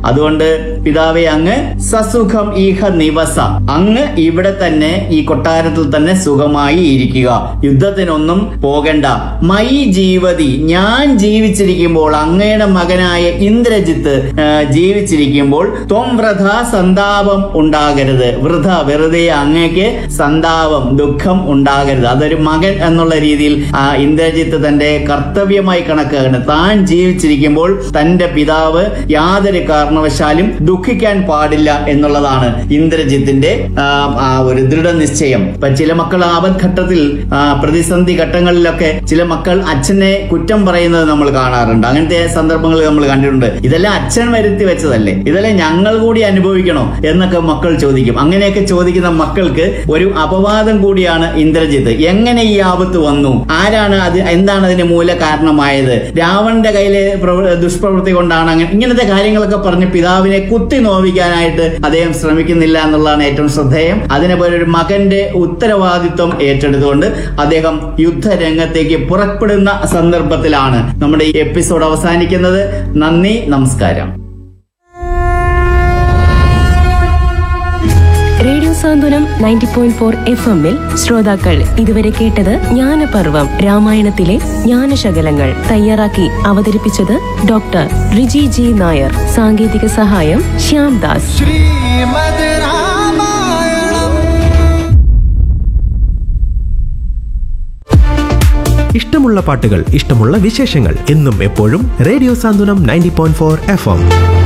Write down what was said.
അതുകൊണ്ട് പിതാവെ അങ്ങ് സസുഖം ഈഹ നിവസ അങ്ങ് ഇവിടെ തന്നെ ഈ കൊട്ടാരത്തിൽ തന്നെ സുഖമായി ഇരിക്കുക യുദ്ധത്തിനൊന്നും പോകണ്ട മൈ ജീവതി ഞാൻ ജീവിച്ചിരിക്കുമ്പോൾ അങ്ങയുടെ മകനായ ഇന്ദ്രജിത്ത് ആ, ജീവിച്ചിരിക്കുമ്പോൾ ത്വം വ്രത സന്താപം ഉണ്ടാകരുത് വൃഥ വെറുതെ അങ്ങേക്ക് സന്താപം ദുഃഖം ഉണ്ടാകരുത് അതൊരു മകൻ എന്നുള്ള രീതിയിൽ ആ ഇന്ദ്രജിത്ത് തന്റെ കർത്തവ്യമായി കണക്കാണ് താൻ ജീവിച്ചിരിക്കുമ്പോൾ തന്റെ പിതാവ് യാതൊരു കാരണവശാലും ദുഃഖിക്കാൻ പാടില്ല എന്നുള്ളതാണ് ഇന്ദ്രജിത്തിന്റെ ആ, ആ ഒരു ദൃഢനിശ്ചയം ഇപ്പൊ ചില മക്കൾ ആപത്ഘട്ടത്തിൽ ആ, പ്രതിസന്ധി ഘട്ടങ്ങളിലൊക്കെ ചില മക്കൾ അച്ഛനെ കുറ്റം പറയുന്നത് നമ്മൾ കാണാറുണ്ട് അങ്ങനത്തെ സന്ദർഭങ്ങൾ നമ്മൾ കണ്ടിട്ടുണ്ട് ഇതെല്ലാം അച്ഛൻ വരുത്തി വെച്ചതല്ലേ ഇതെല്ലാം ഞങ്ങൾ കൂടി അനുഭവിക്കണോ എന്നൊക്കെ മക്കൾ ചോദിക്കും അങ്ങനെയൊക്കെ ചോദിക്കുന്ന മക്കൾക്ക് ഒരു അപവാദം കൂടിയാണ് ഇന്ദ്രജിത്ത് എങ്ങനെ ഈ ആപത്ത് വന്നു ആരാണ് അത് എന്താണ് അതിന് മൂല കാരണമായത് രാവണന്റെ കയ്യിലെ പ്രവ- ദുഷ്പ്രവൃത്തി കൊണ്ടാണ് അങ്ങനെ ഇങ്ങനത്തെ കാര്യങ്ങളൊക്കെ പറഞ്ഞ് പിതാവിനെ കുത്തി നോവിക്കാനായിട്ട് അദ്ദേഹം ശ്രമിക്കുന്നില്ല എന്നുള്ളതാണ് ഏറ്റവും ശ്രദ്ധേയം അതിനെ പോലെ ഒരു മകന്റെ ഉത്തരവാദിത്വം ഏറ്റെടുത്തുകൊണ്ട് അദ്ദേഹം യുദ്ധരംഗത്തേക്ക് പുറപ്പെടുന്ന സന്ദർഭത്തിലാണ് നമ്മുടെ ഈ എപ്പിസോഡ് അവസാനിക്കുന്നത് നന്ദി നമസ്കാരം radio Santhwanam ninety point four F എമ്മിൽ ശ്രോതാക്കൾ ഇതുവരെ കേട്ടത് ജ്ഞാനപർവം രാമായണത്തിലെ ജ്ഞാനശകലങ്ങൾ തയ്യാറാക്കി അവതരിപ്പിച്ചത് ഡോക്ടർ റിജി ജി നായർ സാങ്കേതിക സഹായം ശ്യാം ദാസ് ശ്രീമദ് രാമായണം ഇഷ്ടമുള്ള പാട്ടുകൾ ഇഷ്ടമുള്ള വിശേഷങ്ങൾ എന്നും എപ്പോഴും radio Santhwanam ninety point four F M